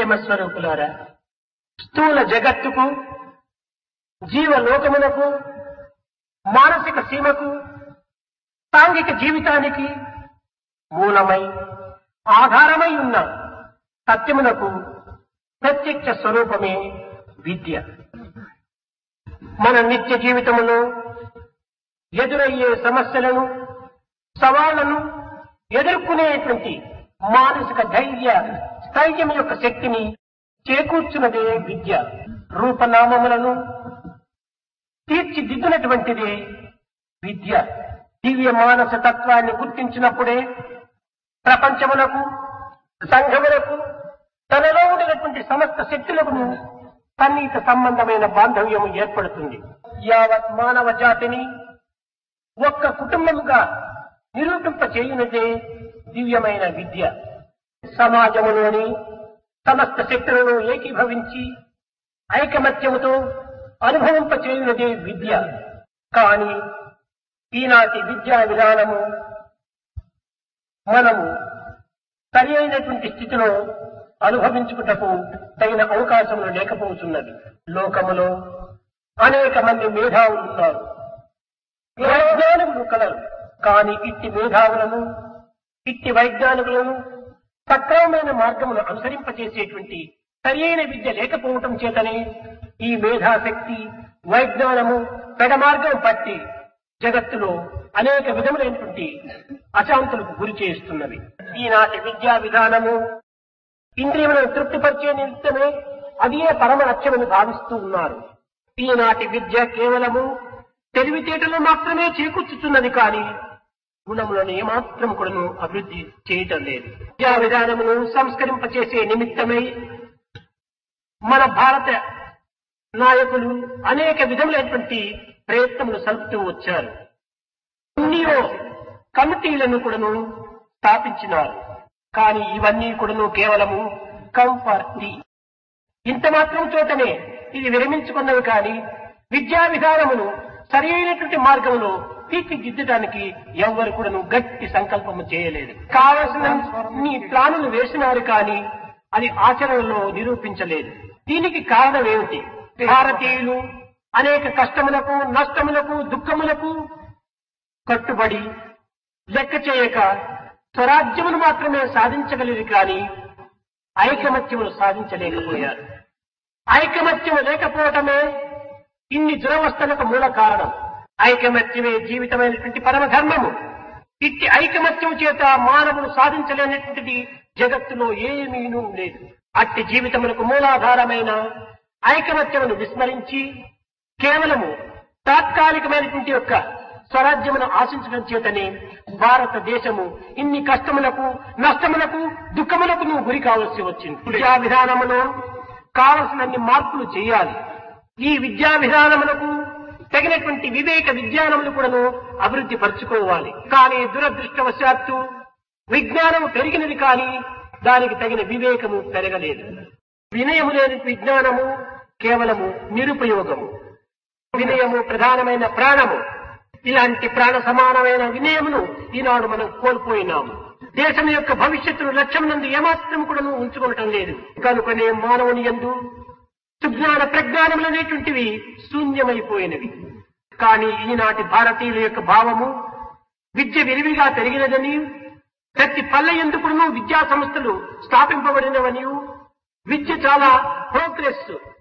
ప్రేమ స్వరూపులారా స్థూల జగత్తుకు జీవలోకమునకు మానసిక సీమకు సాంఘిక జీవితానికి మూలమై ఆధారమై ఉన్న సత్యమునకు ప్రత్యక్ష స్వరూపమే విద్య మన నిత్య జీవితములో ఎదురయ్యే సమస్యలను సవాళ్లను ఎదుర్కొనేటువంటి మానసిక ధైర్య స్థైర్యం యొక్క శక్తిని చేకూర్చున్నదే విద్య రూపనామములను తీర్చిదిద్దినటువంటిదే విద్య దివ్య మానస తత్వాన్ని గుర్తించినప్పుడే ప్రపంచములకు సంఘములకు తనలో ఉండినటువంటి సమస్త శక్తులకు సన్నిహిత సంబంధమైన బాంధవ్యం ఏర్పడుతుంది యావత్ మానవ జాతిని ఒక్క కుటుంబముగా నిరూపింప చేయునదే దివ్యమైన విద్య సమాజములోని సమస్త శక్తులను ఏకీభవించి ఐకమత్యముతో అనుభవింప చేయునదే విద్య కానీ ఈనాటి విద్యా విధానము మనము సరి అయినటువంటి స్థితిలో అనుభవించుటకు తగిన అవకాశములు లేకపోతున్నది లోకములో అనేక మంది మేధావులు ఉన్నారు వైజ్ఞానికులు కలరు కానీ ఇట్టి మేధావులను ఇట్టి వైజ్ఞానికులను సక్రమమైన మార్గమును అనుసరింపజేసేటువంటి సరియైన విద్య లేకపోవటం చేతనే ఈ మేధాశక్తి వైజ్ఞానము పెడమార్గం పట్టి జగత్తులో అనేక విధములైనటువంటి అశాంతులకు గురి చేస్తున్నవి ఈనాటి విద్యా విధానము ఇంద్రియములను తృప్తిపరిచే నిమిత్తమే అదే పరమ లక్ష్యమని భావిస్తూ ఉన్నారు ఈనాటి విద్య కేవలము తెలివితేటలు మాత్రమే చేకూర్చుతున్నది కానీ గుణములను ఏమాత్రం కూడాను అభివృద్ధి చేయటం లేదు విద్యా విధానమును సంస్కరింపచేసే నిమిత్తమై మన భారత నాయకులు అనేక విధములైనటువంటి ప్రయత్నములు సలుపుతూ వచ్చారు ఎన్నో కమిటీలను కూడాను స్థాపించినారు కానీ ఇవన్నీ కూడాను కేవలము కంఫర్టీ ఇంత మాత్రం చోటనే ఇది విరమించుకున్నవి కానీ విద్యా విధానమును సరి అయినటువంటి మార్గంలో తీర్చిదిద్దడానికి ఎవ్వరు కూడాను గట్టి సంకల్పము చేయలేదు కావలసిన ప్లానులు వేసినారు కానీ అది ఆచరణలో నిరూపించలేదు దీనికి కారణం ఏమిటి భారతీయులు అనేక కష్టములకు నష్టములకు దుఃఖములకు కట్టుబడి లెక్క చేయక స్వరాజ్యమును మాత్రమే సాధించగలిగి కానీ ఐకమత్యమును సాధించలేకపోయారు ఐకమత్యము లేకపోవటమే ఇన్ని దురవస్థలకు మూల కారణం ఐకమత్యమే జీవితమైనటువంటి పరమధర్మము ఇట్టి ఐకమత్యం చేత మానవుడు సాధించలేనటువంటిది జగత్తులో ఏమీనూ లేదు అట్టి జీవితములకు మూలాధారమైన ఐకమత్యమును విస్మరించి కేవలము తాత్కాలికమైనటువంటి యొక్క స్వరాజ్యమును ఆశించడం చేతనే భారతదేశము ఇన్ని కష్టములకు నష్టములకు దుఃఖములకు నువ్వు గురి కావలసి వచ్చింది విద్యా విధానములో కావలసినన్ని మార్పులు చేయాలి ఈ విద్యా విధానములకు తగినటువంటి వివేక విజ్ఞానములు కూడాను అభివృద్ధి పరుచుకోవాలి కానీ దురదృష్టవశాత్తు విజ్ఞానము పెరిగినది కానీ దానికి తగిన వివేకము పెరగలేదు వినయము లేని విజ్ఞానము కేవలము నిరుపయోగము వినయము ప్రధానమైన ప్రాణము ఇలాంటి ప్రాణ సమానమైన వినయమును ఈనాడు మనం కోల్పోయినాము దేశం యొక్క భవిష్యత్తును లక్ష్యం నందు ఏమాత్రం కూడా ఉంచుకోవటం లేదు కనుకనే మానవుని ఎందు సుజ్ఞాన ప్రజ్ఞానములు అనేటువంటివి శూన్యమైపోయినవి కానీ ఈనాటి భారతీయుల యొక్క భావము విద్య విరివిగా పెరిగినదని ప్రతి పల్లె ఎందుకును విద్యా సంస్థలు స్థాపింపబడినవని విద్య చాలా ప్రోగ్రెస్